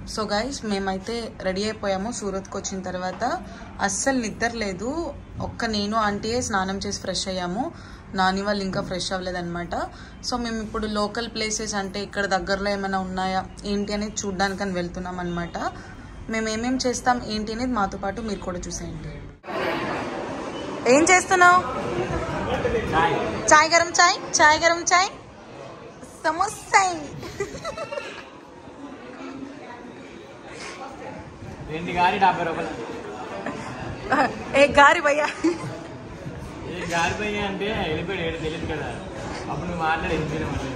So guys మేమైతే ready అయిపోయాము సూరత్కి వచ్చిన తర్వాత అస్సలు నిద్ర లేదు ఒక్క నేను ఆంటీయే స్నానం చేసి ఫ్రెష్ అయ్యాము నాని వాళ్ళు ఇంకా ఫ్రెష్ అవ్వలేదన్నమాట సో మేము ఇప్పుడు లోకల్ ప్లేసెస్ అంటే ఇక్కడ దగ్గరలో ఏమైనా ఉన్నాయా ఏంటి అనేది చూడ్డానికని వెళ్తున్నాం అనమాట మేము ఏమేం చేస్తాం ఏంటి అనేది మాతో పాటు మీరు కూడా చూసేయండి ఏం చేస్తున్నావు చాయ్ గరం చాయ్ చాయ్ గరం చాయ్ సమోసాయ్ రెండు గారి డెబ్బై రూపాయలు ఏ గారి భయ్యా ఏ గారి పోయి అంటే వెళ్ళిపోయాడు ఏడు తెలియదు కదా అప్పుడు నువ్వు మాట్లాడి వెళ్ళిపోయినా మళ్ళీ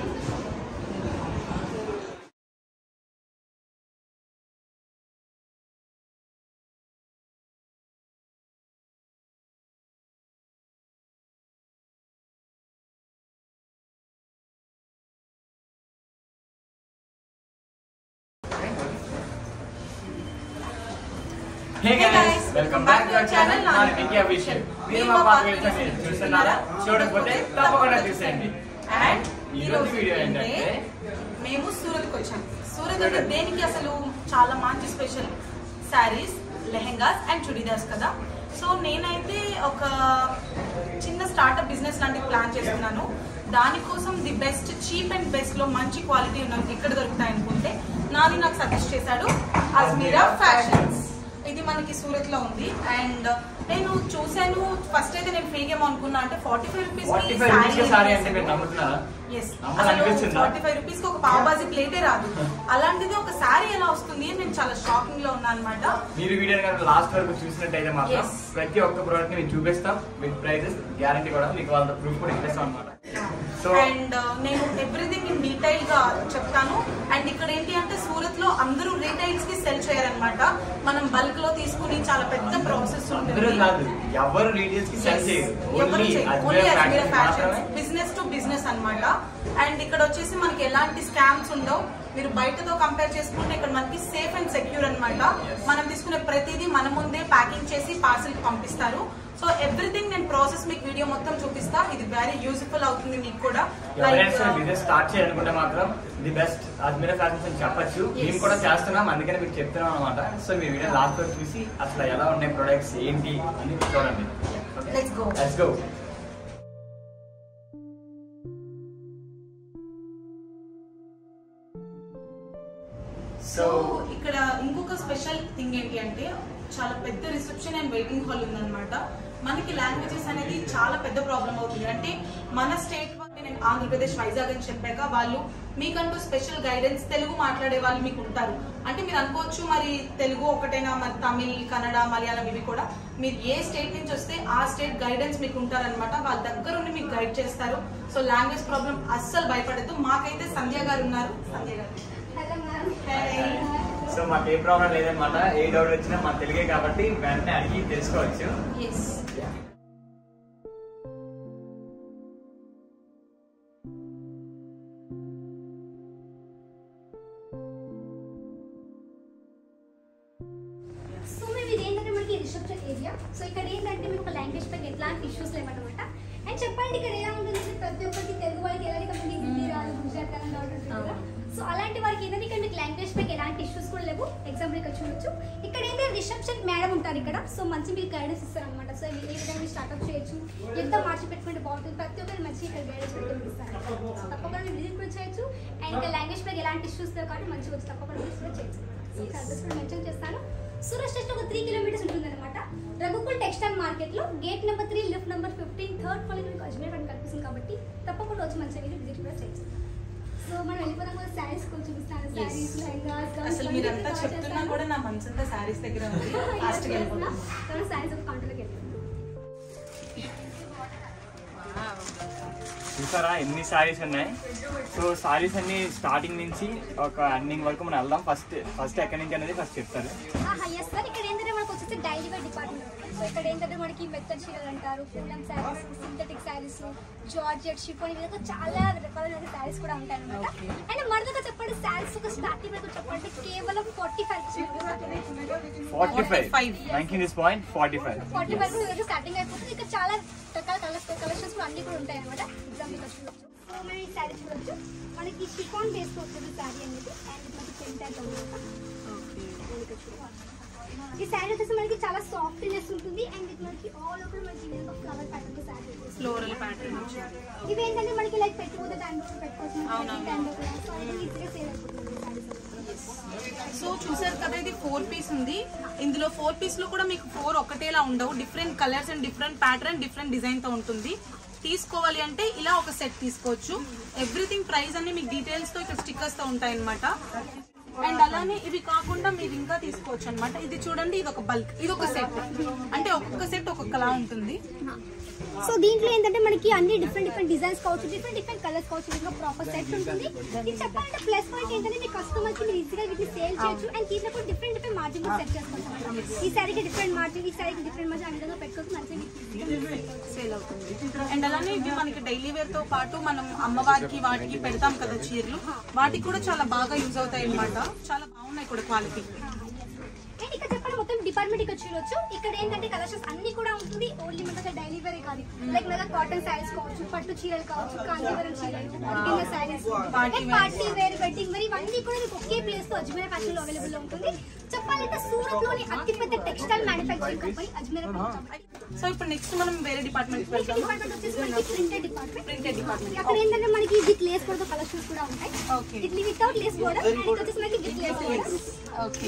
Hey guys, welcome back to our channel. నాది వికీ అభిషేక్. మీరు మా పాత వీడియోస్ అన్ని చూస్తున్నారా? చూడకపోతే తప్పకుండా చూసేయండి. అండ్ ఈ రోజు వీడియో ఏంటంటే మేము సూరత్కి వచ్చాం సూరత్ అంటే దేనికి అసలు చాలా మంచి special saris lehengas and churidars కదా సో నేనైతే ఒక చిన్న స్టార్ట్అప్ బిజినెస్ లాంటిది ప్లాన్ చేస్తున్నాను దానికోసం the best cheap and best లో మంచి క్వాలిటీ ఉన్నవి ఎక్కడ దొరుకుతాయి అనుకుంటే నాని నాకు సజెస్ట్ చేశాడు అజ్మీరా ఫ్యాషన్స్ ఇది మనకి సూరత్ లో ఉంది అండ్ నేను చూశాను ఫస్ట్ అయితే నేను ఫ్రీగా ఏమో అనుకున్నా అంటే forty five rupees 45 rupees sari అంటే మీరు నమ్ముతున్నారా ఎస్ నమ్మాలి అనిపిస్తుందా? ఫార్టీ ఫైవ్ రూపీస్ కి ఒక పావు బాజీ ప్లేటే రాదు అలాంటిది ఒక శారీ ఎలా వస్తుంది అని నేను చాలా షాకింగ్ లో ఉన్నా అనమాట మీరు వీడియో కనుక లాస్ట్ వరకు చూసినట్టయితే మాత్రం Yes. ప్రతి ఒక్క ప్రోడక్ట్ ని మేము చూపిస్తాం విత్ ప్రైజెస్ గ్యారంటీ కూడా మీకు వాళ్ళ ప్రూఫ్ కూడా ఇచ్చేస్తాం అనమాట సో అండ్ నేను ఎవ్రీథింగ్ ఇన్ డీటెయిల్ గా చెప్తాను అండ్ ఇక్కడ ఏంటి అంటే సూరత్ లో అందరూ రీటైల్స్ కి సెల్ చేయాలన్నమాట మనం బల్క్ లో తీసుకుని చాలా పెద్ద ప్రాసెస్ అందరూ ఉంటుంది కాదు ఎవరు రీడియల్స్ కి సెల్ చేయరు only only Ajmer Ajmera factory మాత్రమే ఫ్యాషన్స్ బిజినెస్ టు బిజినెస్ అన్నమాట అండ్ ఇక్కడ వచ్చేసి మనకి ఎలాంటి స్కామ్స్ ఉండవు మీరు బయటతో కంపేర్ చేసుకుంటే ఇక్కడ మనకి సేఫ్ అండ్ సెక్యూర్ అన్నమాట మనం తీసుకునే ప్రతిదీ మన ముందే ప్యాకింగ్ చేసి పార్సిల్ పంపిస్తారు సో ఎవ్రీథింగ్ నేను ప్రాసెస్ మీకు వీడియో మొత్తం చూపిస్తా ఇది వెరీ యూజ్ఫుల్ అవుతుంది మీకు కూడా ఎవరైనా సరే లైక్ బిజినెస్ స్టార్ట్ చేయాలనుకుంటే మాత్రం ది బెస్ట్ అజ్మీరా ఫ్యాషన్స్ అని చెప్పొచ్చు Yes. మేము కూడా చేస్తున్నాం అందుకని మీకు చెప్తున్నాం అనమాట సో మీ వీడియో లాస్ట్ వరకు చూసి అసలు ఎలా ఉన్నాయి ప్రొడక్ట్స్ ఏంటి అని చూడండి Let's go. Let's go so ఇక్కడ ఇంకొక స్పెషల్ థింగ్ ఏంటి అంటే చాలా పెద్ద రిసెప్షన్ అండ్ వెయిటింగ్ హాల్ ఉందన్నమాట మనకి లాంగ్వేజెస్ అనేది చాలా పెద్ద ప్రాబ్లం అవుతుంది అంటే మన స్టేట్ వాళ్ళు నేను ఆంధ్రప్రదేశ్ వైజాగ్ అని చెప్పాక వాళ్ళు మీకంటూ స్పెషల్ గైడెన్స్ తెలుగు మాట్లాడే వాళ్ళు మీకు ఉంటారు అంటే మీరు అనుకోవచ్చు మరి తెలుగు ఒకటేనా మరి తమిళ్ కన్నడ మలయాళం ఇవి కూడా మీరు ఏ స్టేట్ నుంచి వస్తే ఆ స్టేట్ గైడెన్స్ మీకు ఉంటారనమాట వాళ్ళ దగ్గర ఉండి మీకు గైడ్ చేస్తారు సో లాంగ్వేజ్ ప్రాబ్లం అస్సలు భయపడద్దు మాకైతే సంధ్య గారు ఉన్నారు సంధ్య గారు Hey. సో మాకు ఏ ప్రాబ్లం లేదనమాట ఏ డౌట్ వచ్చినా మా తెలుగే కాబట్టి వెంటనే అడిగి తెలుసుకోవచ్చు Yes. సో మేము ఇది ఏంటంటే మనకి రిసెప్షన్ ఏరియా సో ఇక్కడ ఏంటంటే మీకు ఒక లాంగ్వేజ్ పైన ఎట్లాంటి ఇష్యూస్ లేవన్నమాట అండ్ చెప్పండి ఇక్కడ ఎలా ఉంటుంది అంటే ప్రతి ఒక్కరికి తెలుగు వాళ్ళకి ఎలాంటి కంపెనీ హిందీ రాదు గుజరాత్ అని డౌట్ ఉంటుంది కదా సో అలాంటి వారికి ఏంటంటే ఇక్కడ మీకు లాంగ్వేజ్ పైన ఎలాంటి ఇష్యూస్ కూడా లేవు ఎగ్జాంపుల్ ఇక్కడ చూడొచ్చు ఇక్కడ ఏంటంటే రిసెప్షన్ మేడం ఉంటారు ఇక్కడ సో మంచి మీకు గైడెన్స్ ఇస్తారు అనమాట సో మీరు ఏ విధంగా స్టార్ట్అప్ చేయొచ్చు ఎంత మార్చి పెట్టుకుంటే బాగుంటుంది ప్రతి ఒక్కరు మంచి ఇక్కడ గైడెన్స్ పెట్టి ఇస్తారు సో తప్పకుండా మీరు విజిట్ కూడా చేయొచ్చు అండ్ ఇక్కడ లాంగ్వేజ్ పైన ఎలాంటి ఇష్యూస్ లేవు కాబట్టి మంచిగా వచ్చి తప్పకుండా విజిట్ కూడా చేయొచ్చు సో ఇక్కడ అడ్రస్ కూడా మెన్షన్ చేస్తాను సూరత్ స్టేషన్ ఒక త్రీ కిలోమీటర్స్ ఉంటుంది అనమాట రఘుకుల్ టెక్స్టైల్ మార్కెట్ లో gate number three lift number fifteen third floor మీకు అజ్మీర్ అని కనిపిస్తుంది కాబట్టి తప్పకుండా వచ్చి మంచిగా వెళ్ళి విజిట్ కూడా చేయొచ్చు సో మనం వెళ్ళిపోదాం కూడా శారీస్ కొంచెం చూపిస్తాను శారీస్ లెహంగాస్ అసలు మీరంతా చెప్తున్నా కూడా నా మనసంతా శారీస్ దగ్గర ఉంది ఫాస్ట్ గా వెళ్ళిపోతాం శారీస్ ఒక కౌంటర్లోకి వెళ్ళిపోతాం చూసారా ఎన్ని సారీస్ ఉన్నాయి సో సారీస్ అన్ని స్టార్టింగ్ నుంచి ఒక ఎండింగ్ వరకు మనం వెళ్దాం ఫస్ట్ ఫస్ట్ ఎక్కడి నుంచి అనేది ఫస్ట్ చెప్తారు ఎస్ సార్ ఇక్కడ ఏంటంటే మనకు వచ్చేసి డైలీ వేర్ డిపార్ట్మెంట్ సో ఇక్కడ ఏంటంటే మనకి మెత్తడ్ చీరలు అంటారు పూలం saris synthetic saris georgette chiffon ఈ విధంగా చాలా రకాలైన శారీస్ కూడా ఉంటాయి అనమాట అండ్ మన దగ్గర చెప్పండి శారీస్ ఒక స్టార్టింగ్ వరకు చెప్పండి కేవలం forty five forty five 45. Ranking this point forty five forty five starting అయిపోతుంది ఇక్కడ చాలా రకాల కలర్స్ కలెక్షన్స్ కూడా అన్ని కూడా ఉంటాయి అనమాట ఎగ్జాంపుల్ ఇక్కడ చూడొచ్చు సో మనం ఈ శారీ చూడొచ్చు మనకి షిఫాన్ బేస్ వస్తుంది శారీ అనేది అండ్ మనకి ప్రింట్ అయితే ఈ శారీ వచ్చేసి మనకి చాలా సాఫ్ట్నెస్ ఉంటుంది అండ్ ఇది మనకి ఆల్ ఓవర్ మనకి flower pattern sari floral pattern ఇవి ఏంటంటే మనకి లైక్ పెట్టుకుంటే టైం పెట్టుకోవచ్చు అవునవును. టైం సో ఈజీగా సేల్ అయిపోతుంది శారీస్ సో చూసారు కదా ఇది ఫోర్ పీస్ ఉంది ఇందులో ఫోర్ పీస్ లో కూడా మీకు ఫోర్ ఒకటేలా ఉండవు different colours and different pattern different design తో ఉంటుంది తీసుకోవాలి అంటే ఇలా ఒక సెట్ తీసుకోవచ్చు ఎవ్రీథింగ్ ప్రైస్ అన్ని మీకు డీటెయిల్స్ తో ఇక్కడ స్టిక్కర్స్ తో ఉంటాయి అనమాట అండ్ అలానే ఇవి కాకుండా మీరు ఇంకా తీసుకోవచ్చు అనమాట ఇది చూడండి ఇది ఒక బల్క్ ఇది ఒక సెట్ అంటే ఒక్కొక్క సెట్ ఒక్కొక్కలా ఉంటుంది సో దీంట్లో ఏంటంటే మనకి అన్ని డిఫరెంట్ డిఫరెంట్ డిజైన్స్ కావచ్చు డిఫరెంట్ డిఫరెంట్ కలర్స్ కావచ్చు ఇంకా ప్రాపర్ సెట్ ఉంటుంది ఇది చెప్పాలంటే ప్లస్ పాయింట్ ఏంటంటే మీ కస్టమర్స్ కి మీరు ఈజీగా వీటిని సేల్ చేయొచ్చు అండ్ తీసినప్పుడు డిఫరెంట్ డిఫరెంట్ మార్జిన్ కూడా సెట్ చేసుకోవచ్చు ఈ సారీకి డిఫరెంట్ మార్జిన్ ఈ సారీకి డిఫరెంట్ మార్జిన్ ఆ విధంగా పెట్టుకోవచ్చు మంచిగా సేల్ అవుతుంది అండ్ అలానే ఇవి మనకి డైలీ వేర్ తో పాటు మనం అమ్మవారికి వాటికి పెడతాం కదా చీరలు వాటికి కూడా చాలా బాగా యూజ్ అవుతాయి అన్నమాట చాలా బాగున్నాయి కూడా క్వాలిటీ అండ్ ఇక్కడ చెప్పండి మొత్తం డిపార్ట్మెంట్ ఇక్కడ చూడొచ్చు ఇక్కడ ఏంటంటే కలెక్షన్స్ అన్ని కూడా ఉంటుంది ఓన్లీ మన డైలీ వేర్ కాదు లైక్ మన కాటన్ శారీస్ కావచ్చు పట్టు చీరలు కావచ్చు కాంచీవరం చీరలు కింద saris party wear wedding wear ఇవన్నీ కూడా మీకు ఒకే ప్లేస్ లో అజ్మీర్ ఫ్యాషన్ లో అవైలబుల్ లో ఉంటుంది చెప్పాలంటే సూరత్ లోని అతిపెద్ద textile manufacturing company Ajmer so ఇప్పుడు నెక్స్ట్ మనం వేరే డిపార్ట్మెంట్ నెక్స్ట్ వెళ్తాము డిపార్ట్మెంట్ వచ్చేసి మనకి ప్రింటెడ్ డిపార్ట్మెంట్ ప్రింటెడ్ డిపార్ట్మెంట్ అక్కడ ఏంటంటే మనకి విత్ లేస్ కూడా కలెక్షన్స్ కూడా ఉంటాయి ఓకే ఇట్లా వితౌట్ లేస్ బోర్డర్ అండ్ ఇక్కడ వచ్చేసి మనకి with lace border okay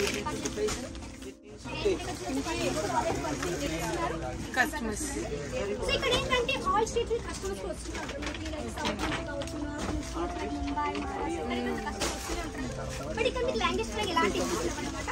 customers so ఇక్కడ ఏంటంటే ఆల్ స్టేట్ కస్టమర్స్ వస్తున్నారు మనకి like సౌత్ ఇండియా కావచ్చు north east like Mumbai Maharashtra ఇక్కడ కూడా కస్టమర్స్ వస్తూనే ఉంటారు బట్ ఇక్కడ మీకు లాంగ్వేజ్ కూడా ఎలాంటి ఇష్యూస్ అనమాట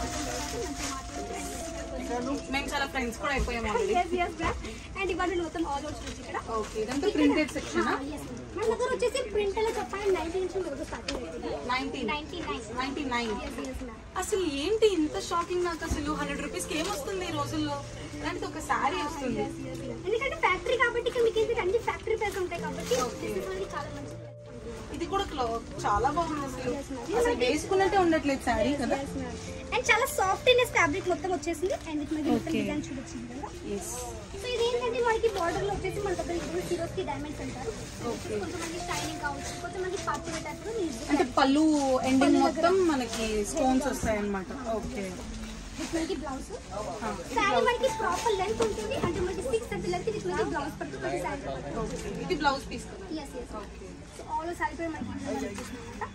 మేము చాలా ఫ్రెండ్స్ కూడా అయిపోయాము ఆల్రెడీ అండ్ ఇవాళ మొత్తం ఆల్ ఓవర్స్ వచ్చి ఇక్కడ ఓకే ఇదంతా printed section Ah, yes, ma'am. మన దగ్గర వచ్చేసి ప్రింట్ లో చెప్పాలి నైన్టీ నుంచి మనకు స్టార్టింగ్ అవుతుంది nineteen ninety nine ninety nine yes yes ma'am అసలు ఏంటి ఇంత షాకింగ్ నాకు అసలు హండ్రెడ్ రూపీస్ కి ఏమొస్తుంది ఈ రోజుల్లో అలాంటిది ఒక శారీ వస్తుంది ఎందుకంటే ఫ్యాక్టరీ కాబట్టి ఇక్కడ మీకు ఏంటంటే అన్ని ఫ్యాక్టరీ పేర్స్ ఉంటాయి కాబట్టి this is మనకి చాలా మంచి ఇది కూడా క్లాత్ చాలా బాగుంది అసలు అసలు వేసుకున్నట్టే ఉండట్లేదు శారీ కదా అండ్ చాలా సాఫ్ట్నెస్ ఫ్యాబ్రిక్ మొత్తం వచ్చేసింది అండ్ ఇది మనకి మొత్తం Okay. డిజైన్ చూడొచ్చు ఈ విధంగా. ఎస్ సో ఇది ఏంటంటే మనకి బార్డర్ లో వచ్చేసి మన దగ్గర ఇప్పుడు హీరోస్ కి డైమండ్స్ అంటారు కొంతమంది షైనింగ్ కావచ్చు కొంతమంది పార్టీ పెట్టారు అంటే పళ్ళు ఎండింగ్ మొత్తం మనకి స్టోన్స్ వస్తాయి అనమాట ఓకే మనకి బ్లౌజ్ శారీ మనకి ప్రాపర్ లెంత్ ఉంటుంది అంటే మనకి సిక్స్ అంత లెంత్ ఇది మనకి బ్లౌజ్ పడుతుంది మనకి శారీ పడుతుంది ఇది బ్లౌజ్ పీస్ కదా yes yes so all sari కూడా మనకి ఈ విధంగా వచ్చేసింది అన్నమాట.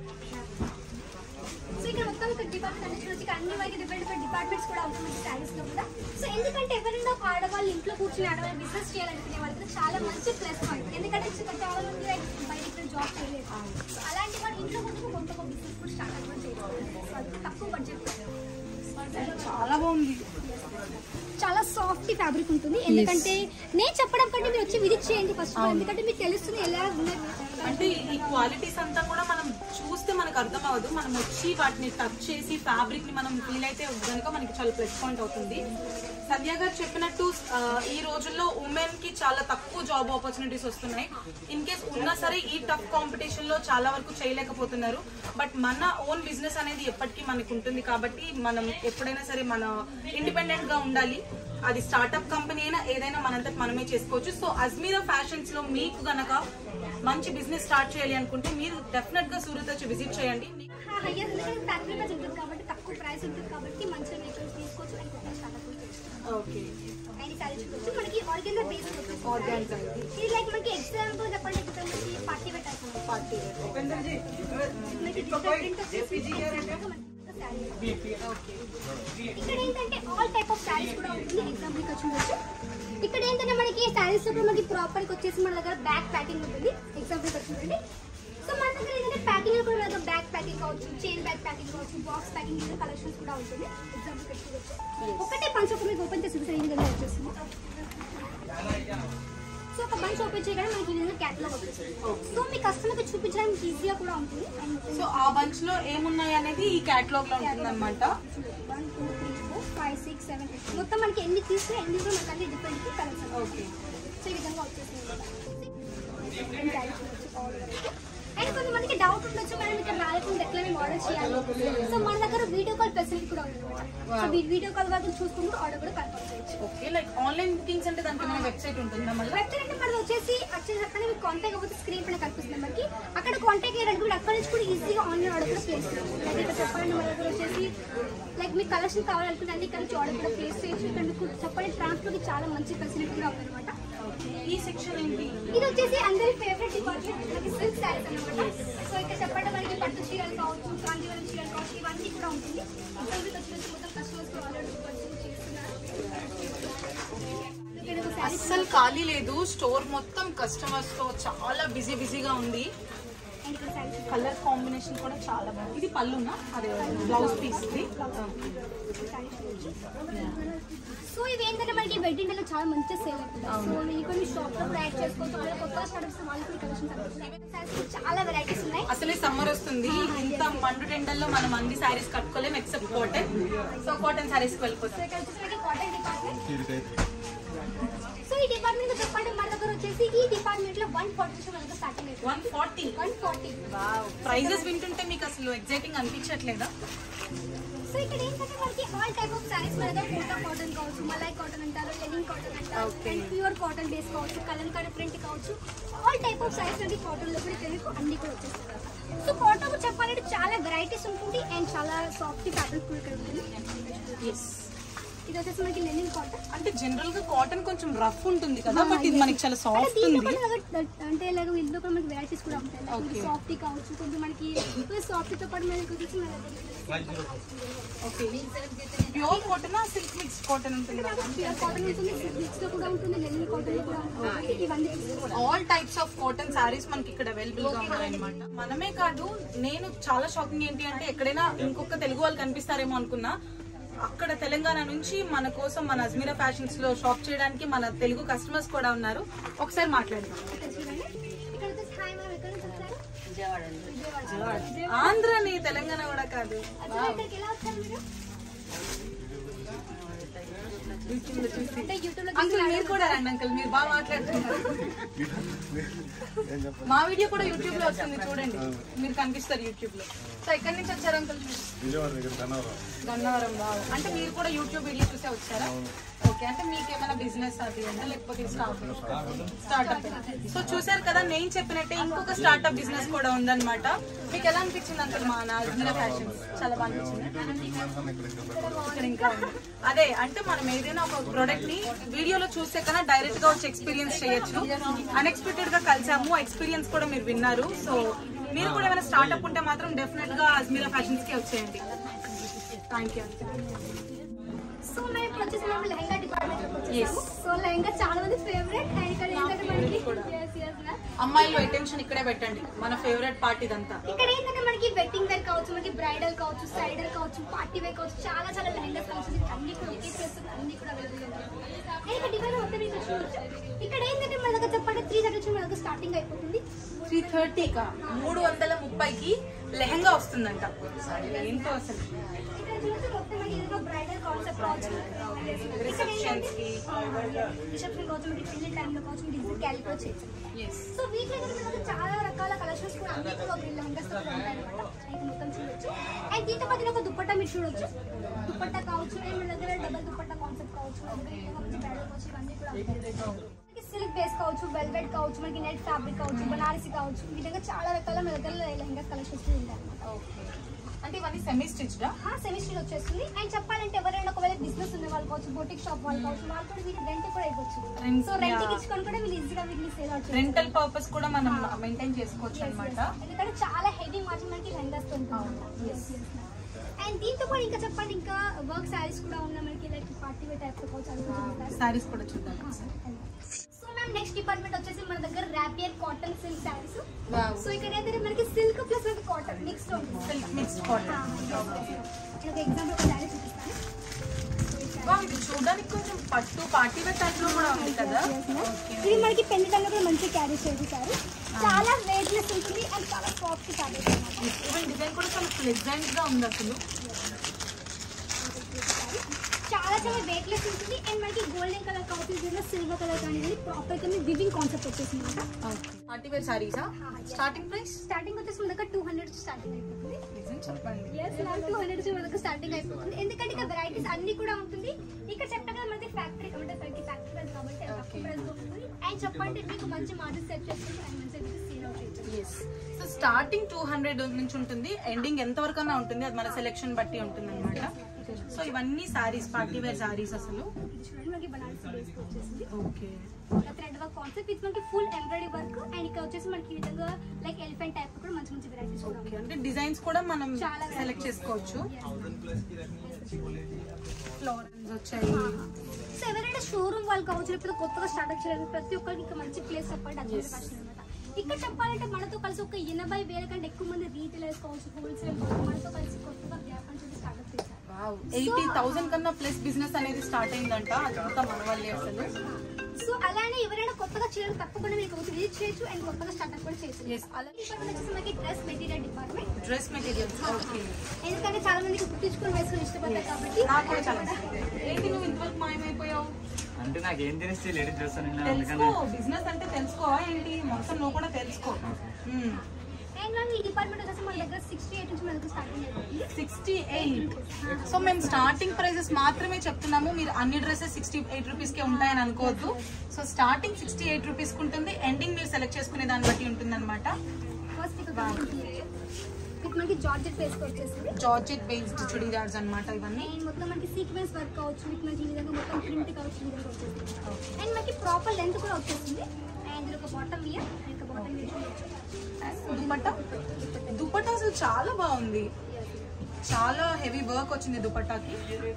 సో ఇక్కడ మొత్తం ఇక్కడ డిపార్ట్మెంట్ అన్ని చూడొచ్చు ఇక్కడ అన్ని వరకు డిఫరెంట్ డిఫరెంట్ డిపార్ట్మెంట్స్ కూడా ఉంటాయి మనకి శారీస్ లో కూడా సో ఎందుకంటే ఎవరైనా ఒక ఆడవాళ్ళు ఇంట్లో కూర్చుని ఆడవాళ్ళు బిజినెస్ చేయాలనుకునే వాళ్ళకి చాలా మంచి ప్లస్ పాయింట్ ఎందుకంటే చిన్న చాలా మంది like బయట ఇక్కడ జాబ్ చేయలేదు సో అలాంటి వాళ్ళు ఇంట్లో కూడా కొంత ఒక బిజినెస్ కూడా స్టార్ట్ అవ్వడం చేయలేదు సో అది తక్కువ బడ్జెట్ చాలా బాగుంది చాలా సాఫ్ట్ ఫ్యాబ్రిక్ ఉంటుంది ఎందుకంటే నేను చెప్పడం కంటే మీరు వచ్చి విజిట్ చేయండి ఫస్ట్ ఎందుకంటే మీకు తెలుస్తుంది ఎలా ఉన్నాయి అంటే ఈ క్వాలిటీస్ అంతా కూడా మనం చూస్తే మనకు అర్థం అవ్వదు మనం వచ్చి వాటిని టచ్ చేసి ఫ్యాబ్రిక్ ని మనం ఫీల్ అయితే కనుక మనకి చాలా ప్లస్ పాయింట్ అవుతుంది సంధ్య గారు చెప్పినట్టు ఆ, ఈ రోజుల్లో ఉమెన్ కి చాలా తక్కువ జాబ్ ఆపర్చునిటీస్ వస్తున్నాయి ఇన్ కేస్ ఉన్నా సరే ఈ టఫ్ కాంపిటీషన్ లో చాలా వరకు చేయలేకపోతున్నారు బట్ మన ఓన్ బిజినెస్ అనేది ఎప్పటికీ మనకు ఉంటుంది కాబట్టి మనం ఎప్పుడైనా సరే మన ఇండిపెండెంట్ గా ఉండాలి అది స్టార్ట్అప్ కంపెనీ అయినా ఏదైనా మనంతట మనమే చేసుకోవచ్చు సో అజ్మీరా ఫ్యాషన్స్ లో మీకు గనక మంచి బిజినెస్ స్టార్ట్ చేయాలి అనుకుంటే మీరు డెఫినెట్ గా సూరత్ వచ్చి విజిట్ చేయండి హయ్యర్ ఎందుకంటే ఫ్యాక్టరీ ప్రైస్ ఉంటుంది కాబట్టి తక్కువ ప్రైస్ ఉంటుంది కాబట్టి మంచిగా మీకు తీసుకోవచ్చు అండ్ కొత్త స్టార్ట్అప్ ఓకే అండ్ సారీ చూడొచ్చు మనకి ఆర్గెన్జా బేస్ వచ్చేసి Organza ఇది. ఇది లైక్ మనకి ఎగ్జాంపుల్ చెప్పండి ఇప్పుడు మనకి పార్టీ పెట్టాల్సిన పార్టీ మనకి డిజిటల్ ప్రింట్ వచ్చేసి మనకి saree. ఇక్కడ ఏంటంటే ఆల్ టైప్ ఆఫ్ శారీస్ కూడా ఉంటుంది ఎగ్జాంపుల్ ఇక్కడ చూడొచ్చు ఇక్కడ ఏంటంటే మనకి శారీస్ లో కూడా మనకి ప్రాపర్ వచ్చేసి మన దగ్గర బ్యాక్ ప్యాకింగ్ ఉంటుంది ఎగ్జాంపుల్ ఇక్కడ చూడండి సో మన దగ్గర ఏంటంటే ప్యాకింగ్ కూడా మన దగ్గర బ్యాక్ ప్యాకింగ్ కావచ్చు చైన్ బ్యాక్ ప్యాకింగ్ కావచ్చు బాక్స్ ప్యాకింగ్ కలెక్షన్స్ కూడా ఉంటుంది ఎగ్జాంపుల్ ఇక్కడ చూడొచ్చు ఒకటే పంచ్ ఒక మీకు ఓపెన్ చేసి చూపిస్తే ఈ విధంగా వచ్చేస్తుంది సో ఒక బంచ్ ఓపెన్ చేయగానే మనకి ఈ విధంగా క్యాటలాగ్ వచ్చేస్తుంది సో మీ కస్టమర్కి చూపించడానికి ఈజీగా కూడా ఉంటుంది అండ్ సో ఆ బంచ్ లో ఏమున్నాయి అనేది ఈ క్యాటలాగ్ లో ఉంటుంది అనమాట one two three four five six seven eight మొత్తం మనకి ఎన్ని తీసుకుని ఎన్ని కూడా మనకి అన్ని డిఫరెంట్ కలర్స్ ఓకే సో ఈ విధంగా వచ్చేసింది అండ్ కొంతమందికి డౌట్ ఉండొచ్చు మనం ఇక్కడ రాలేకుండా ఎట్లా మేము ఆర్డర్ చేయాలి సో మన దగ్గర వీడియో కాల్ ఫెసిలిటీ కూడా కాల్ అనమాట సో వీడియో కాల్ వరకు చూసుకుంటూ ఆర్డర్ కూడా కన్ఫర్మ్ చేయొచ్చు ఓకే లైక్ ఆన్లైన్ బుకింగ్స్ అంటే దానికి ఏమైనా వెబ్సైట్ ఉంటుందా మళ్ళీ వెబ్సైట్ అంటే మనది వచ్చేసి వచ్చేసి అక్కడ మీకు కాంటాక్ట్ అవ్వదు స్క్రీన్ పైన కనిపిస్తుంది నెంబర్కి అక్కడ కాంటాక్ట్ చేయడానికి కూడా అక్కడ నుంచి కూడా ఈజీగా ఆన్లైన్ ఆర్డర్ కూడా ప్లేస్ చేయొచ్చు లైక్ ఇక్కడ చెప్పండి మన దగ్గర వచ్చేసి లైక్ మీకు కలెక్షన్ కావాలనుకుంటే అన్ని ఇక్కడ నుంచి ఆర్డర్ కూడా ప్లేస్ చేయొచ్చు ఇక్కడ మీకు చెప్పండి ట్రాన్స్పోర్ట్కి చాలా మంచి ఫెసిలిటీ కూడా ఉందన్నమాట ఈ సెక్షన్ ఏంటి ఇది వచ్చేసి అందరి ఫేవరెట్ డిపార్ట్మెంట్ మనకి సిల్క్ శారీస్ అనమాట సో ఇక్కడ చెప్పండి మనకి పట్టు చీరలు కావచ్చు కాంజీవరం చీరలు కావచ్చు ఇవన్నీ కూడా ఉంటుంది సో ఇది వచ్చేసి మొత్తం కస్టమర్స్ ఆల్రెడీ పర్చేస్ చేస్తున్నారు ఇక్కడ ఒక శారీ అస్సలు ఖాళీ లేదు స్టోర్ మొత్తం కస్టమర్స్ తో చాలా బిజీ బిజీగా ఉంది అండ్ ఇక్కడ శారీస్ కలర్ కాంబినేషన్ కూడా చాలా బాగుంది ఇది పళ్ళునా అదే బ్లౌజ్ పీస్ ఇది సో ఇవి ఏంటంటే మనకి వెడ్డింగ్ డే లో చాలా మంచిగా సేల్ అవుతుంది సో మీరు కొన్ని షాప్ లో యాడ్ చేసుకోవచ్చు అలాగే కొత్తగా స్టార్ట్స్ వాళ్ళకి కలెక్షన్ చాలా వెరైటీస్ ఉన్నాయి అసలే సమ్మర్ వస్తుంది ఇంత మండు టెండల్లో మనం అన్ని శారీస్ కట్టుకోలేం except cotton so cotton saris కి సో వెళ్ళిపోతాం ఇక్కడ వచ్చేసి మనకి కాటన్ డిపార్ట్మెంట్ సో ఈ డిపార్ట్మెంట్ చెప్పండి మన దగ్గర వచ్చేసి ఈ డిపార్ట్మెంట్ లో వన్ ఫార్టీ మనకు స్టార్టింగ్ అవుతుంది one forty one forty prices వింటుంటే మీకు అసలు ఎగ్జైటింగ్ అనిపించట్లేదా సో ఇక్కడ ఏంటంటే మనకి ఆల్ టైప్ ఆఫ్ సారీస్ మన దగ్గర కోటా కాటన్ కావచ్చు మలై కాటన్ అంటారు లెనిన్ కాటన్ అంటారు Okay. And pure cotton base కావచ్చు కలంకారీ ప్రింట్ కావచ్చు ఆల్ టైప్ ఆఫ్ సారీస్ మనకి కాటన్ లో కూడా ఇక్కడ మీకు అన్ని కూడా వచ్చేస్తాయి సో కాటన్ చెప్పాలంటే చాలా వెరైటీస్ ఉంటుంది అండ్ చాలా సాఫ్ట్ ఫ్యాబ్రిక్ కూడా ఇక్కడ ఉంటుంది ఎస్ ఇది వచ్చేసి మనకి లెనిన్ కాటన్ అంటే జనరల్ గా కాటన్ కొంచెం రఫ్ ఉంటుంది కదా బట్ ఇది మనకి చాలా అంటే సాఫ్ట్ దీంట్లో ఉంది కూడా like- అంటే ఇలాగ ఇందులో కూడా మనకి వెరైటీస్ కూడా ఉంటాయి Okay. సాఫ్ట్ కావచ్చు కొంచెం మనకి సాఫ్ట్ తో పాటు మనకి వచ్చేసి మన దగ్గర okay pure cotton silk mix cotton ఉంటుంది ప్యూర్ కాటన్ ఉంటుంది మిక్స్ లో కూడా ఉంటుంది లెనిన్ కాటన్ లో కూడా ఉంటుంది ఇవన్నీ all types of cotton saris మనకి ఇక్కడ అవైలబుల్ గా ఉన్నాయన్నమాట మనమే కాదు నేను చాలా షాకింగ్ ఏంటి అంటే ఎక్కడైనా ఇంకొక తెలుగు వాళ్ళు కనిపిస్తారేమో అనుకున్నా అక్కడ తెలంగాణ నుంచి మన కోసం మన అజ్మీరా ఫ్యాషన్స్ లో షాప్ చేయడానికి మన తెలుగు కస్టమర్స్ కూడా ఉన్నారు ఒకసారి మాట్లాడదాం ఇక్కడ చూడండి ఇక్కడ వచ్చేసి హాయ్ మ్యామ్ ఎక్కడ నుంచి వచ్చారు విజయవాడ ఆంధ్రని తెలంగాణ కూడా కాదు అసలు ఇక్కడికి ఎలా వచ్చారు మీరు అంటే యూట్యూబ్ లో అంకుల్ మీరు కూడా రండి అంకుల్ మీరు బాగా మాట్లాడుతున్నారు మా వీడియో కూడా యూట్యూబ్ లో వస్తుంది చూడండి మీరు కనిపిస్తారు యూట్యూబ్ లో సో ఎక్కడి నుంచి వచ్చారు అంకుల్ విజయవాడ దగ్గర గన్నవరం గన్నవరం వావ్. అంటే మీరు కూడా యూట్యూబ్ వీడియో చూసే వచ్చారా ఓకే అంటే మీకు ఏమైనా బిజినెస్ అది ఉందా లేకపోతే స్టార్ట్అప్ సో చూసారు కదా నేను చెప్పినట్టే ఇంకొక స్టార్ట్అప్ బిజినెస్ కూడా ఉందన్నమాట మీకు ఎలా అనిపించింది అంకుల్ మా నాజమిరా ఫ్యాషన్స్ చాలా బాగా అనిపించింది ఇక్కడ ఇంకా ఉంది. అదే అంటే మనం ఏదైనా ఒక ప్రోడక్ట్ ని వీడియోలో చూస్తే కన్నా డైరెక్ట్ గా వచ్చి ఎక్స్పీరియన్స్ చేయొచ్చు అన్ఎక్స్పెక్టెడ్ గా కలిసాము ఎక్స్పీరియన్స్ కూడా మీరు విన్నారు సో మీరు కూడా ఏమైనా స్టార్ట్అప్ ఉంటే మాత్రం డెఫినెట్ గా అజ్మీరా ఫ్యాషన్స్ కి వచ్చేయండి థ్యాంక్ యూ సో మేము ఇప్పుడు వచ్చేసి మేము లెహంగా డిపార్ట్మెంట్ వచ్చేసాము సో లెహంగా చాలా మంది ఫేవరెట్ అండ్ ఇక్కడ ఏంటంటే మనకి Yes, yes, ma'am. అమ్మాయిలు అటెన్షన్ ఇక్కడే పెట్టండి మన ఫేవరెట్ పార్ట్ ఇదంతా ఇక్కడ ఏంటంటే మనకి వెడ్డింగ్ వేర్ కావచ్చు మనకి బ్రైడల్ కావచ్చు సైడల్ కావచ్చు పార్టీ వేర్ కావచ్చు చాలా చాలా లెహంగాస్ కావచ్చు అన్ని కూడా ఒకే ప్లేస్ అన్ని కూడా అవైలబుల్ ఉంటాయి అండ్ ఇక్కడ డివైడ్ మొత్తం మీకు చూడొచ్చు ఇక్కడ ఏంటంటే మన దగ్గర చెప్పండి త్రీ థర్టీ నుంచి మన దగ్గర స్టార్టింగ్ అయిపోతుంది త్రీ థర్టీకా మూడు వందల ముప్పైకి లెహంగా వస్తుందంట ఏంటో అసలు ఇక్కడ చూస్తే మొత్తం మనకి ఏదైనా బ్రైడల్ కాన్సెప్ట్ కావచ్చు రిసెప్షన్స్ కి రిసెప్షన్ కావచ్చు మనకి పెళ్లి టైంలో కావచ్చు మీరు ఈజీ క్యారీ కూడా చేయొచ్చు ఎస్ సో వీటిలో కూడా మనకు చాలా రకాల కలెక్షన్స్ కూడా అన్ని కూడా ఒక లెహంగాస్ కూడా ఉంటాయి అనమాట ఇది మొత్తం చూడొచ్చు అండ్ దీంతో పాటు ఒక దుప్పట్టా మీరు చూడొచ్చు దుప్పట్టా కావచ్చు అండ్ మన దగ్గర డబల్ దుప్పట్టా కాన్సెప్ట్ కావచ్చు మన దగ్గర ఇంకా మంచి బ్రైడల్ కావచ్చు ఇవన్నీ కూడా ఉంటాయి మనకి సిల్క్ బేస్ కావచ్చు వెల్వెట్ కావచ్చు మనకి నెట్ ఫ్యాబ్రిక్ కావచ్చు బనారసి కావచ్చు ఈ విధంగా చాలా రకాల మన దగ్గర లెహంగాస్ కలెక్షన్స్ ఉంటాయి అనమాట అంటే ఇవన్నీ సెమీ స్టిచ్డా సెమిస్టర్ వచ్చేస్తుంది అండ్ చెప్పాలంటే ఎవరైనా ఒకవేళ బిజినెస్ ఉన్న వాళ్ళు కావచ్చు బొటిక్ షాప్ వాళ్ళు కావచ్చు వాళ్ళు కూడా వీటి రెంట్ కూడా ఇవ్వచ్చు Rent, సో రెంట్ yeah. ఇచ్చుకొని కూడా వీళ్ళు ఈజీగా వీటిని సేల్ అవుట్ రెంటల్ పర్పస్ కూడా మనం మెయింటైన్ చేసుకోవచ్చు అనమాట ఎందుకంటే చాలా హెవీ మార్జిన్ మనకి లెహంగాస్ అండ్ దీంతో కూడా ఇంకా చెప్పండి ఇంకా వర్క్ శారీస్ కూడా ఉన్నాయి మనకి లైక్ పార్టీ వేర్ టైప్ కావచ్చు సారీస్ కూడా చూద్దాం సో మ్యామ్ నెక్స్ట్ డిపార్ట్మెంట్ వచ్చేసి మన దగ్గర rapier cotton silk saris Wow. So ఇక్కడ ఏంటంటే మనకి సిల్క్ ప్లస్ మనకి కాటన్ మిక్స్డ్ ఉంటుంది సిల్క్ మిక్స్ కాటన్ నేను ఒక ఎగ్జాంపుల్ ఒక శారీ చూపిస్తాను ఇది చూడడానికి కొంచెం పట్టు పార్టీ వేర్ టైప్ లో కూడా ఉంది కదా ఇది మనకి పెళ్లి టైంలో కూడా మంచిగా క్యారీ చేస్తారు చాలా వెయిట్లెస్ ఉంటుంది అండ్ చాలా సాఫ్ట్ క్యారీ ఈవెన్ డిజైన్ కూడా చాలా ప్లెజెంట్ గా ఉంది అసలు చాలా చాలా వెయిట్లెస్ ఉంటుంది అండ్ మనకి గోల్డెన్ కలర్ కావచ్చు సిల్వర్ కలర్ కానీ ప్రాపర్ గా వివింగ్ కాన్సెప్ట్ వచ్చేసింది అనమాట పార్టీ వేర్ సారీసా స్టార్టింగ్ ప్రైస్ స్టార్టింగ్ వచ్చేసి మన దగ్గర టూ హండ్రెడ్ స్టార్టింగ్ అయిపోతుంది చెప్పండి టూ హండ్రెడ్ నుంచి మనకు స్టార్టింగ్ అయిపోతుంది ఎందుకంటే ఇక్కడ వెరైటీస్ అన్ని కూడా ఉంటుంది ఇక్కడ చెప్పడం కదా మనకి ఫ్యాక్టరీ కాబట్టి మనకి ఫ్యాక్టరీ ప్రైస్ కాబట్టి తక్కువ ప్రైస్ ఉంటుంది అండ్ చెప్పండి మీకు మంచి మార్జిన్ సెట్ చేసుకుంటే అండ్ మంచి సేల్ అవుట్ అవుతుంది yes so starting two hundred నుంచి ఉంటుంది ఎండింగ్ ఎంత వరకు అన్నా ఉంటుంది అది మన సెలెక్షన్ బట్టి ఉంటుంది అనమాట సో ఇవన్నీ సారీస్ పార్టీ వేర్ సారీస్ అసలు ఇది చూడండి మనకి బనారస్ బేస్ వచ్చేసింది ఓకే థ్రెడ్ వర్క్ కాన్సెప్ట్ ఇది మనకి ఫుల్ ఎంబ్రాయిడరీ వర్క్ అండ్ ఇక్కడ వచ్చేసి మనకి ఈ విధంగా లైక్ ఎలిఫెంట్ టైప్ కూడా మంచి మంచి వెరైటీస్ కూడా ఓకే అంటే డిజైన్స్ కూడా మనం చాలా సెలెక్ట్ చేసుకోవచ్చు ఫ్లోరల్స్ వచ్చాయి సో ఎవరైనా షోరూమ్ వాళ్ళు కావచ్చు లేకపోతే కొత్తగా స్టార్ట్ చేయలేదు ప్రతి ఒక్కరికి ఇక్కడ మంచి ప్లేస్ చెప్పండి అదే ఫ్యాషన్ అనమాట ఇక్కడ చెప్పాలంటే మనతో కలిసి ఒక ఎనభై వేల కంటే ఎక్కువ మంది రీటైలర్స్ కావచ్చు హోల్సేల్ మనతో కలిసి కొత్తగా వ్యాపారం చేసి స్టార్ట్అప్ చేశారు ఎయిటీ థౌసండ్ కన్నా ప్లస్ బిజినెస్ అనేది స్టార్ట్ అయిందంట అదంతా మన వల్లే అసలు సో అలానే ఎవరైనా కొత్తగా చేయడం తప్పకుండా మీకు ఒకటి విజిట్ చేయొచ్చు అండ్ కొత్తగా స్టార్ట్అప్ కూడా చేయొచ్చు Yes. అలాగే డిపార్ట్మెంట్ వచ్చేసి మనకి dress material department dress materials okay ఎందుకంటే చాలా మందికి కుట్టించుకొని వేసుకొని ఇష్టపడతారు కాబట్టి నాకు కూడా చాలా ఇష్టం. ఏంటి నువ్వు ఇంతవరకు మాయమైపోయావు అంటే నాకు ఏం తెలిస్తే లేడీస్ డ్రెస్ అని తెలుసుకో అందుకని బిజినెస్ అంటే తెలుసుకోవా ఏంటి మొత్తం నువ్వు కూడా తెలుసుకో మ్మ్. అండ్ మనం ఈ డిపార్ట్మెంట్ వచ్చేసి మన దగ్గర సిక్స్టీ ఎయిట్ నుంచి మనకు స్టార్టింగ్ అయిపోతుంది సిక్స్టీ ఎయిట్ సో మేము స్టార్టింగ్ ప్రైసెస్ మాత్రమే చెప్తున్నాము మీరు అన్ని డ్రెస్సెస్ సిక్స్టీ ఎయిట్ రూపీస్ కే ఉంటాయని అనుకోవద్దు so starting sixty eight rupees ఉంటుంది ఎండింగ్ మీరు సెలెక్ట్ చేసుకునే దాన్ని బట్టి ఉంటుంది అనమాట ఫస్ట్ ఇక్కడ మీకు మనకి జార్జెట్ ఫేస్ వచ్చేసింది జార్జెట్ బేస్డ్ చుడీదార్స్ అన్నమాట ఇవన్నీ అండ్ మొత్తం మనకి సీక్వెన్స్ వర్క్ కావచ్చు మీకు మనకి ఈ విధంగా మొత్తం ప్రింట్ కావచ్చు ఈ విధంగా వచ్చేసింది అండ్ మనకి ప్రాపర్ లెంత్ కూడా వచ్చేసింది అండ్ ఇది ఒక బాటమ్ వియర్ అండ్ ఒక బాటమ్ వియర్ దుపట్టా దుపట్టా అసలు చాలా బాగుంది చాలా హెవీ వర్క్ వచ్చింది దుపట్టాకి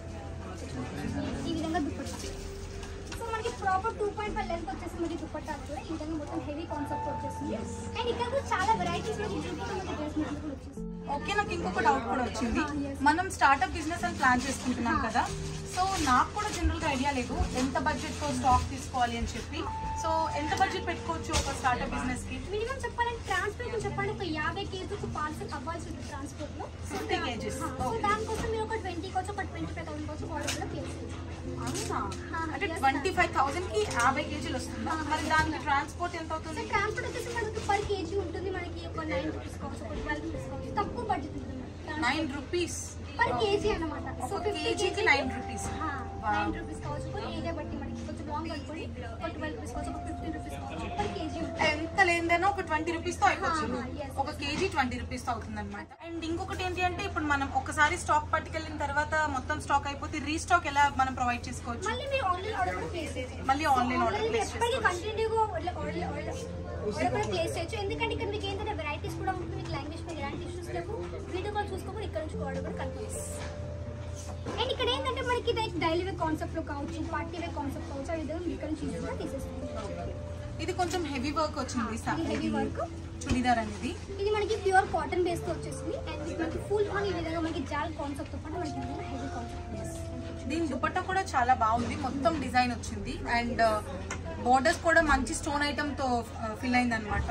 ఈ విధంగా దుప్పట్టా సో మనకి proper two point five length వచ్చేసి మనకి దుప్పట్టా కూడా ఈ విధంగా మొత్తం హెవీ కాన్సెప్ట్ వచ్చేసింది అండ్ ఇక్కడ కూడా చాలా వెరైటీస్ మనకి దుప్పట్టా మనకి డ్రెస్ మెటీరియల్ కూడా వచ్చేసింది ఓకే నాకు ఇంకొక డౌట్ కూడా వచ్చింది మనం స్టార్ట్అప్ బిజినెస్ అని ప్లాన్ చేసుకుంటున్నాం కదా సో నాకు కూడా జనరల్ గా ఐడియా లేదు ఎంత బడ్జెట్ తో స్టాక్ తీసుకోవాలి అని చెప్పి సో ఎంత బడ్జెట్ పెట్టుకోవచ్చు ఒక స్టార్ట్అప్ బిజినెస్ కి మినిమం చెప్పాలంటే ట్రాన్స్పోర్ట్ చెప్పండి ఒక యాభై కేజీ ఒక పార్సల్ అవ్వాల్సి ఉంటుంది ట్రాన్స్పోర్ట్ లో ఫిఫ్టీ కేజెస్ సో దానికోసం మీరు ఒక ట్వంటీ కావచ్చు ఒక ట్వంటీ ఫైవ్ థౌసండ్ కావచ్చు ఆర్డర్ కూడా ప్లేస్ అంటే ట్వంటీ ఫైవ్ థౌసండ్ కి యాభై కేజీలు వస్తుందా మరి దానికి ట్రాన్స్పోర్ట్ ఎంత సో అవుతుంది ట్రాన్స్పోర్ట్ వచ్చేసి మనకి పర్ కేజీ ఉంటుంది మనకి ఒక నైన్ రూపీస్ కావచ్చు ఒక ట్వెల్వ్ రూపీస్ కావచ్చు తక్కువ బడ్జెట్ ఉంటుంది నైన్ రూపీస్ పర్ కేజీ అన్నమాట సో ఒక కేజీకి నైన్ రూపీస్ నైన్ రూపీస్ కావచ్చు ఒక ఏరియా బట్టి మనకి కొంచెం లాంగ్ అనుకోండి ఒక ట్వెల్వ్ రూపీస్ కావచ్చు ఒక ఫిఫ్టీన్ రూపీస్ కావచ్చు పర్ కేజీ ఉంటుంది ఎంత లేదైనా ఒక ట్వంటీ రూపీస్ తో అయిపోతుంది Ah, yes. ఒక కేజీ ట్వంటీ రూపీస్ తో అవుతుంది అనమాట అండ్ ఇంకొకటి ఏంటి అంటే ఇప్పుడు మనం ఒకసారి స్టాక్ పట్టుకెళ్ళిన తర్వాత మొత్తం స్టాక్ అయిపోతే రీస్టాక్ ఎలా మనం ప్రొవైడ్ చేసుకోవచ్చు మళ్ళీ మీరు ఆన్లైన్ ఆర్డర్ కూడా ప్లేస్ చేయొచ్చు మళ్ళీ ఆన్లైన్ ఆర్డర్ ప్లేస్ ఎప్పటికీ చేసుకోవచ్చు కంటిన్యూగా ఆర్డర్ ఆర్డర్ కూడా ప్లేస్ చేయొచ్చు ఎందుకంటే ఇక్కడ మీకు ఏంటంటే వెరైటీస్ కూడా ఉంటుంది మీకు లాంగ్వేజ్ మీద ఎలాంటి ఇష్యూస్ లేవు వీడియో కాల్ చూసుకోకుండా ఇక్కడ నుంచి ఆర్డర్ కూడా కన్ఫర్మ్ అండ్ ఇక్కడ ఏంటంటే మనకి లైక్ డైలీ వేర్ కాన్సెప్ట్ లో కావచ్చు పార్టీ వేర్ కాన్సెప్ట్ కావచ్చు ఆ విధంగా మీకు ఇక్కడ నుంచి easy గా తీసేసుకోవచ్చు ఇది కొంచెం హెవీ వర్క్ వచ్చింది స- ఇది heavy ఇది work. చుడిదార్ అనేది ఇది మనకి ప్యూర్ కాటన్ బేస్ తో వచ్చేసింది అండ్ ఇది మనకి ఫుల్ ఆన్ ఈ విధంగా మనకి జాల్ కాన్సెప్ట్ తో పాటు మనకి హెవీ కాన్సెప్ట్ దీని దుపట్టా కూడా చాలా బాగుంది మొత్తం డిజైన్ వచ్చింది అండ్ బోర్డర్స్ కూడా మంచి స్టోన్ ఐటమ్ తో ఫిల్ అయింది అనమాట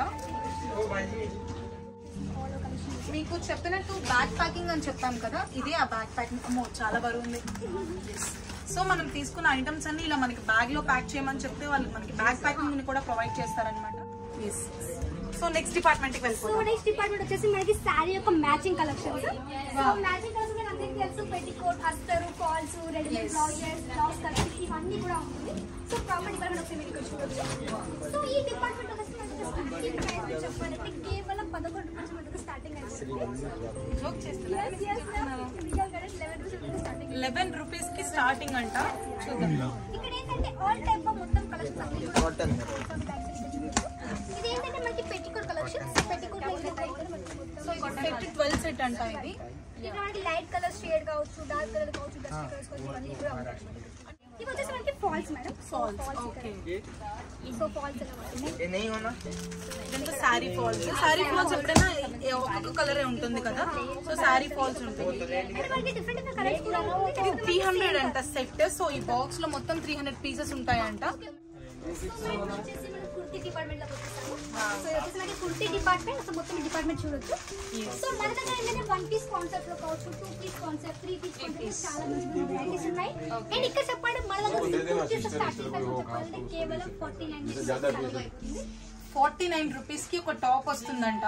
మీకు చెప్పినట్టు బ్యాగ్ ప్యాకింగ్ అని చెప్పాం కదా ఇది ఆ బ్యాగ్ ప్యాకింగ్ అమ్మో చాలా బరువు ఉంది సో మనం తీసుకున్న ఐటమ్స్ అన్ని ఇలా మనకి బ్యాగ్ లో ప్యాక్ చేయమని చెప్తే వాళ్ళు మనకి బ్యాగ్ ప్యాకింగ్ ని కూడా ప్రొవైడ్ చేస్తారనమాట సో నెక్స్ట్ డిపార్ట్మెంట్ కి సో వెళ్ళిపోతాం నెక్స్ట్ డిపార్ట్మెంట్ వచ్చేసి మనకి శారీ యొక్క matching collections so matching collection మీకు అందరికీ తెలుసు పెట్టికోట్ అస్తరు falls readymade blouses blouse cuts ఇవన్నీ కూడా ఉంటుంది సో ప్రాపర్ డిపార్ట్మెంట్ ఒకసారి మీరు ఇక్కడ చూడొచ్చు సో ఈ డిపార్ట్మెంట్ వచ్చేసి మనకి స్టార్టింగ్ ప్రైస్ చెప్పాలంటే కేవలం పదకొండు రూపాయలు మనకి స్టార్టింగ్ అయిపోతుంది జోక్ చేస్తున్నా Yes, yes, ma'am. Real గా 11 rupees నుంచి starting. లెవెన్ రూపీస్ కి స్టార్టింగ్ అంట చూద్దాం ఇక్కడ ఏంటంటే ఆల్ టైప్ ఆఫ్ మొత్తం కలెక్షన్స్ అన్ని కూడా ఉంటాయి. So, back side ఇక్కడ చూడొచ్చు. ఇది ఏంటంటే మనకి పెట్టికోట్ కలెక్షన్స్ పెట్టికోట్ లో ఇలా type కూడా మనకి మొత్తం సో ఇక్కడ సెట్ ట్వెల్వ్ సెట్ అంట ఇది ఇక్కడ మనకి లైట్ కలర్ షేడ్ కావచ్చు డార్క్ కలర్ కావచ్చు డస్ట్ కలర్స్ కావచ్చు ఇవన్నీ కూడా ఉంటాయి ఇవి వచ్చేసి మనకి falls madam falls okay so falls అన్నమాట ఇదంతా శారీ ఫాల్స్ శారీ ఫాల్స్ ఎప్పుడైనా ఏ- ఒక్కొక్క కలరే ఉంటుంది కదా సో శారీ ఫాల్స్ ఉంటుంది అంటే మనకి డిఫరెంట్ డిఫరెంట్ కలర్స్ కూడా ఉంటుంది ఇది త్రీ హండ్రెడ్ అంట సెట్ సో ఈ బాక్స్ లో మొత్తం త్రీ హండ్రెడ్ పీసెస్ ఉంటాయంట సో మనకి వచ్చేసి మన కుర్తా కుర్తీ డిపార్ట్మెంట్ లోకి వచ్చేసాము సో ఇది వచ్చేసి మనకి కుర్తీ డిపార్ట్మెంట్ సో మొత్తం డిపార్ట్మెంట్ చూడొచ్చు సో మన దగ్గర ఏంటంటే వన్ పీస్ కాన్సెప్ట్ లో కావచ్చు two piece concept three piece concept చాలా మంచి వెరైటీస్ ఉన్నాయి అండ్ ఇక్కడ చెప్పండి మన దగ్గర కుర్తీస్ స్టార్టింగ్ చెప్పాలంటే కేవలం forty nine forty nine rupees కి ఒక టాప్ వస్తుందంట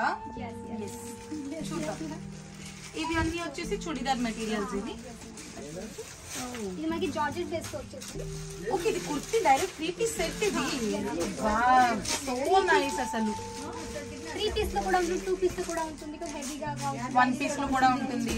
చూద్దాం ఇవి అన్ని వచ్చేసి చుడిదార్ మెటీరియల్స్ ఇవి ఇది మనకి జార్జెట్ బేస్ తో వచ్చేసి ఓకే ఇది kurti direct three piece set ఇది సో నైస్ అసలు త్రీ పీస్ లో కూడా ఉంటుంది టూ పీస్ లో కూడా ఉంటుంది కొంచెం హెవీగా కావచ్చు వన్ పీస్ లో కూడా ఉంటుంది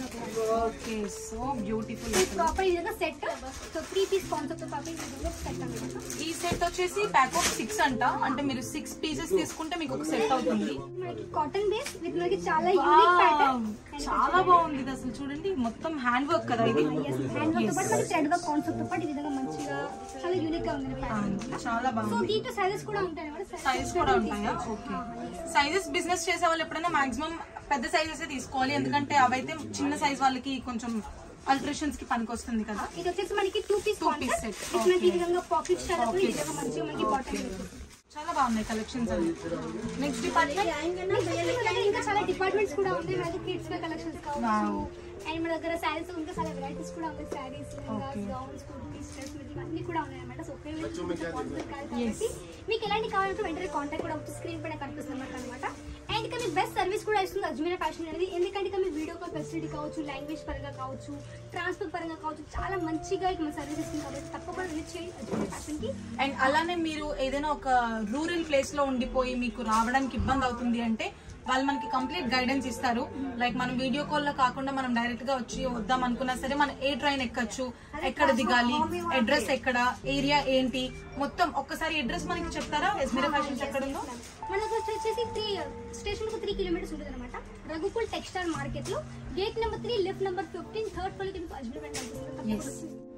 ఓకే సో బ్యూటిఫుల్ ప్రాపర్ ఈ విధంగా set so three piece concept proper ఈ విధంగా సెట్ అన్నమాట ఈ సెట్ వచ్చేసి ప్యాక్ ఆఫ్ సిక్స్ అంట అంటే మీరు సిక్స్ పీసెస్ తీసుకుంటే మీకు ఒక సెట్ అవుతుంది మనకి కాటన్ బేస్ విత్ మనకి చాలా యూనిక్ ప్యాటర్న్ చాలా బాగుంది ఇది అసలు చూడండి మొత్తం హ్యాండ్ వర్క్ కదా ఇది హ్యాండ్ వర్క్ తో పాటు మనకి థ్రెడ్ వర్క్ కాన్సెప్ట్ తో పాటు ఈ విధంగా మంచిగా చాలా యూనిక్ గా ఉంది ప్యాటర్న్ చాలా సో బాగుంది దీంట్లో సైజెస్ కూడా ఉంటాయి అన్నమాట సైజ్ కూడా ఉంటాయా ఓకే సైజెస్ బిజినెస్ చేసే వాళ్ళు ఎప్పుడైనా మాక్సిమం పెద్ద సైజెస్ తీసుకోవాలి ఎందుకంటే అవైతే చిన్న సైజ్ వాళ్ళకి కొంచెం అల్ట్రేషన్స్ కి పనికొస్తుంది కదా ఇది వచ్చేసి మనకి two piece Two piece concept set. మనకి ఈ విధంగా పాకెట్ స్టైల్ ఈ విధంగా మంచిగా మనకి బాటమ్ చాలా బాగున్నాయి కలెక్షన్స్ అవి నెక్స్ట్ డిపార్ట్మెంట్ ఇంకా చాలా డిపార్ట్మెంట్స్ కూడా ఉన్నాయి మనకి కిడ్స్ వేర్ కలెక్షన్స్ Wow. కావచ్చు అండ్ మన దగ్గర శారీస్ ఇంకా చాలా వెరైటీస్ కూడా ఉన్నాయి శారీస్ గౌన్స్ కుర్తీస్ డ్రెస్ ఇవన్నీ కూడా ఉన్నాయి అన్నమాట సో ఒకే వేళ చూపించే possible కాదు కాబట్టి మీకు ఎలాంటి కావాలంటే వెంటనే కాంటాక్ట్ కూడా వచ్చి స్క్రీన్ పైన కనిపిస్తుంది అనమాట అండ్ ఇంకా మీకు బెస్ట్ సర్వీస్ కూడా ఇస్తుంది అజ్మీరా ఫ్యాషన్ అనేది ఎందుకంటే ఇక మీ వీడియో కాల్ ఫెసిలిటీ కావచ్చు లాంగ్వేజ్ పరంగా కావచ్చు ట్రాన్స్పోర్ట్ పరంగా కావచ్చు చాలా మంచిగా ఇక మన సర్వీస్ ఇస్తుంది కాబట్టి తప్పకుండా విజిట్ చేయండి అజ్మీరా ఫ్యాషన్ కి అండ్ అలానే మీరు ఏదైనా ఒక రూరల్ ప్లేస్ లో ఉండిపోయి మీకు రావడానికి ఇబ్బంది అవుతుంది అంటే వాళ్ళు మనకి కంప్లీట్ గైడెన్స్ ఇస్తారు లైక్ మనం వీడియో కాల్ లో కాకుండా మనం డైరెక్ట్ గా వచ్చి వద్దాం అనుకున్నా సరే మనం ఏ ట్రైన్ ఎక్కచ్చు ఎక్కడ దిగాలి అడ్రస్ ఎక్కడ ఏరియా ఏంటి మొత్తం ఒక్కసారి అడ్రస్ మనకి చెప్తారా ఎస్మిరా ఫ్యాషన్స్ ఎక్కడ ఉందో మనకు వచ్చేసి త్రీ స్టేషన్ కు త్రీ కిలోమీటర్స్ ఉంటుంది అనమాట రఘుకుల్ టెక్స్టైల్ మార్కెట్ లో gate number three lift number fifteen third floor కి మీకు అజ్మీర్ Yes.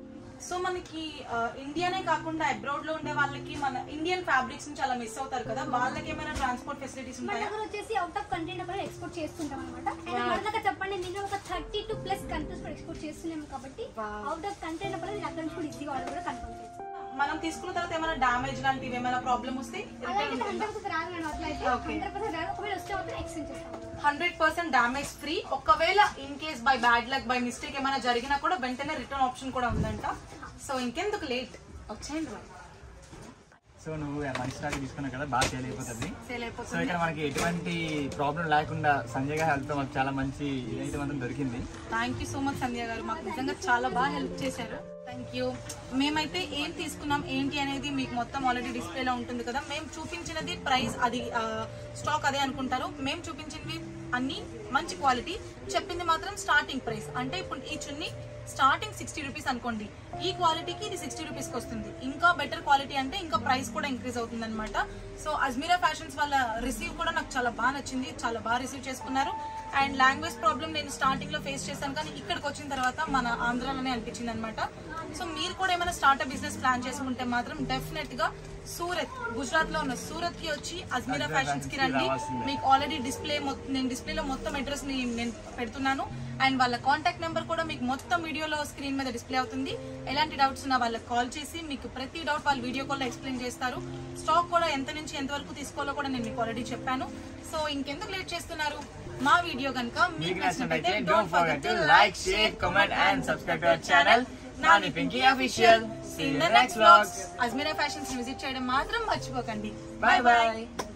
సో మనకి ఆ, ఇండియానే కాకుండా అబ్రాడ్ లో ఉండే వాళ్ళకి మన ఇండియన్ ఫ్యాబ్రిక్స్ ని చాలా మిస్ అవుతారు కదా వాళ్ళకి ఏమైనా ట్రాన్స్పోర్ట్ ఫెసిలిటీస్ మన ఉంటాయా దగ్గర వచ్చేసి అవుట్ ఆఫ్ కంట్రీ కూడా ఎక్స్పోర్ట్ చేస్తుంటాం అనమాట అండ్ మన దగ్గర చెప్పండి నేను ఒక థర్టీ టు ప్లస్ కంట్రీస్ కూడా ఎక్స్పోర్ట్ చేస్తున్నాము కాబట్టి అవుట్ ఆఫ్ కంట్రీ అయినప్పుడు నేను అక్కడ నుంచి కూడా ఈజీగా వాళ్ళు కూడా కన్ఫర్మ్ చేస్తాను మనం తీసుకున్న తర్వాత ఏమైనా డామేజ్ లాంటివి ఏమైనా ప్రాబ్లమ్ వస్తే అలాగే హండ్రెడ్ పర్సెంట్ రాదు మేడం అట్లా అయితే Okay. హండ్రెడ్ పర్సెంట్ రాదు ఒకవేళ వస్తే మాత్రం ఎక్స్చేంజ్ చేస్తాం హండ్రెడ్ పర్సెంట్ డామేజ్ ఫ్రీ ఒకవేళ in case by bad luck by mistake ఏమైనా జరిగినా కూడా వెంటనే రిటర్న్ ఆప్షన్ కూడా ఉందంట సో ఇంకెందుకు లేట్ వచ్చేయండి మరి సో నువ్వు మంచి స్టాక్ తీసుకున్నావు కదా బాగా సేల్ అయిపోతుంది సేల్ సో అయిపోతుంది ఇక్కడ మనకి ఎటువంటి ప్రాబ్లం లేకుండా సంజయ్ గారి హెల్ప్ తో మాకు చాలా మంచి ఇదైతే మాత్రం దొరికింది thank you so much Sandhya garu మాకు నిజంగా చాలా బాగా హెల్ప్ చేశారు థ్యాంక్ యూ మేమైతే ఏం తీసుకున్నాం ఏంటి అనేది మీకు మొత్తం ఆల్రెడీ డిస్ప్లేలో ఉంటుంది కదా మేము చూపించినది ప్రైస్ అది స్టాక్ అదే అనుకుంటారు మేము చూపించినవి అన్ని మంచి క్వాలిటీ చెప్పింది మాత్రం స్టార్టింగ్ ప్రైస్ అంటే ఇప్పుడు ఈ చున్ని స్టార్టింగ్ సిక్స్టీ రూపీస్ అనుకోండి ఈ క్వాలిటీకి ఇది సిక్స్టీ రూపీస్కి వస్తుంది ఇంకా బెటర్ క్వాలిటీ అంటే ఇంకా ప్రైస్ కూడా ఇంక్రీజ్ అవుతుంది అనమాట సో అజ్మీరా ఫ్యాషన్స్ వాళ్ళ రిసీవ్ కూడా నాకు చాలా బాగా నచ్చింది చాలా బాగా రిసీవ్ చేసుకున్నారు అండ్ లాంగ్వేజ్ ప్రాబ్లం నేను స్టార్టింగ్ లో ఫేస్ చేశాను కానీ ఇక్కడికి వచ్చిన తర్వాత మన ఆంధ్రాలోనే అనిపించింది అనమాట సో మీరు కూడా ఏమైనా స్టార్ట్అప్ బిజినెస్ ప్లాన్ చేసుకుంటే మాత్రం డెఫినెట్ గా సూరత్ గుజరాత్ లో ఉన్న సూరత్ కి వచ్చి అజ్మీరా ఫ్యాషన్స్ కి రండి మీకు ఆల్రెడీ డిస్ప్లే నేను డిస్ప్లేలో మొత్తం అడ్రస్ ని నేను పెడుతున్నాను అండ్ వాళ్ళ కాంటాక్ట్ నెంబర్ కూడా మీకు మొత్తం వీడియోలో స్క్రీన్ మీద డిస్ప్లే అవుతుంది ఎలాంటి డౌట్స్ ఉన్నా వాళ్ళకి కాల్ చేసి మీకు ప్రతి డౌట్ వాళ్ళు వీడియో కాల్ ఎక్స్ప్లెయిన్ చేస్తారు స్టాక్ కూడా ఎంత నుంచి ఎంత వరకు తీసుకోవాలో కూడా నేను మీకు ఆల్రెడీ చెప్పాను సో ఇంకెందుకు లేట్ చేస్తున్నారు మా వీడియో కనుక మీకు నచ్చినట్లయితే don't forget to like share comment and subscribe to our channel Nani Pinky official see you next vlogs Ajmera fashions visit చేయడం మాత్రం మర్చిపోకండి Bye Bye bye. bye.